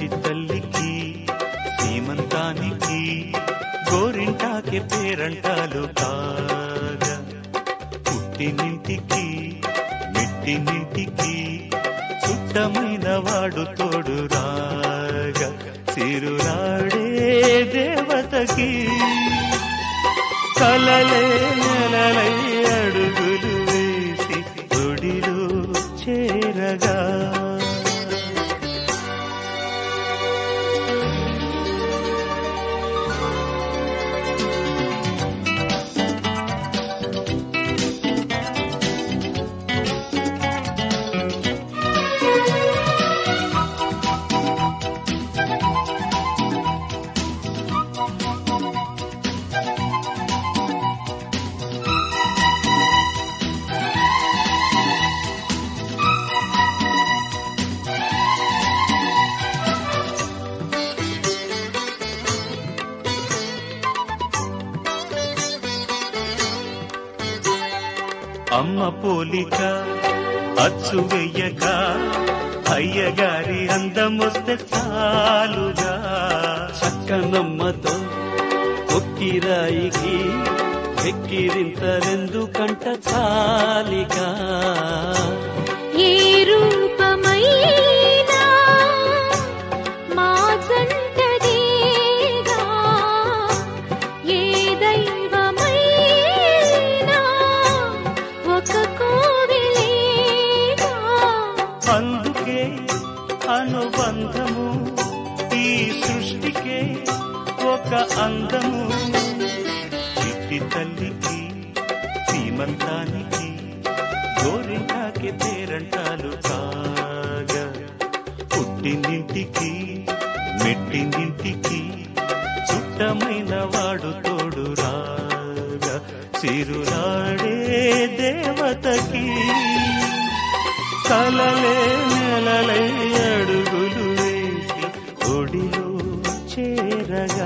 చిట్టి తల్లికి సీమంతానికి గోరింటాకి పేరంటాలు కాగా పుట్టినింటికి మెట్టినింటికి చుట్టమైన వాడు తోడు రాగా సిరులాడే దేవతకి కలలే నెలలై అడుగులు వేసి ఒడిలో చేరగా అమ్మ పోలిక అచ్చు వెయ్యక అయ్యగారి అందమొస్తే చాలుగా చక్కనమ్మతో కొక్కిరాయికి వెక్కిరింతలెందుకంట చాలిగా ఏ రూపమైనా మా జంటదేగా ఏ దైవమైనా ఒక కోవిలేగా అందుకే అనుబంధము ఈ సృష్టికే ఒక అందము చిట్టి తల్లికి సీమంతానికి గోరింటాకి పేరంటాలు కాగా పుట్టినింటికి మెట్టినింటికి చుట్టమైన వాడు తోడు రాగా సిరులాడే దేవతకి కలలే నెలలై అడుగులు వేసి ఒడిలో చేరగా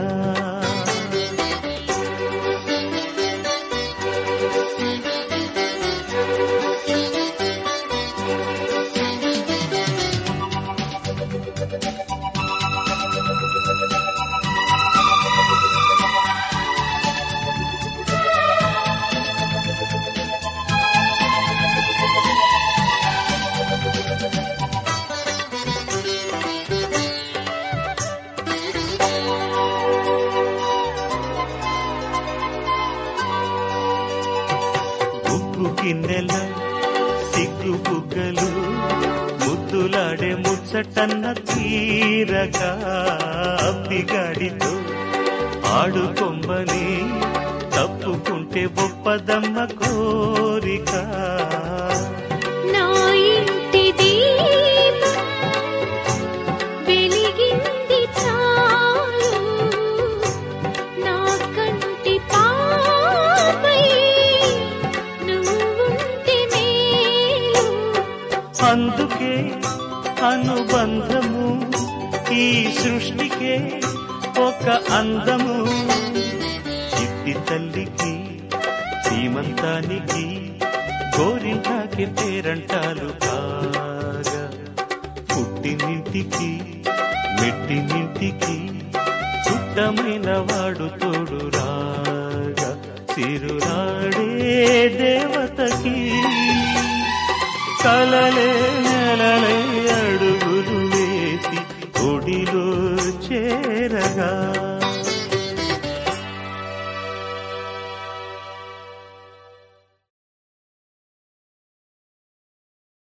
ఉప్పు కిన్నెల సిగ్గు బుగ్గలు ముద్దులాడే ముచ్చటన్న తీరగా అప్పిగాడితో ఆడుకొమ్మని తప్పుకుంటే ఒప్పదమ్మ కోరిక నా ఇంటి దీపం వెలిగింది చాలు నా కంటి పాపై నువ్వుంటే మేలు అందుకే అనుబంధము ఈ సృష్టికే ఒక అందము చిట్టి తల్లికి సీమంతానికి గోరింటాకి పేరంటాలు కాగా పుట్టినింటికి మెట్టినింటికి చుట్టమైన వాడు తోడు రాగా సిరులాడే దేవతకి కలలే నెలలై అడుగులు వేసి ఒడిలో చేరగా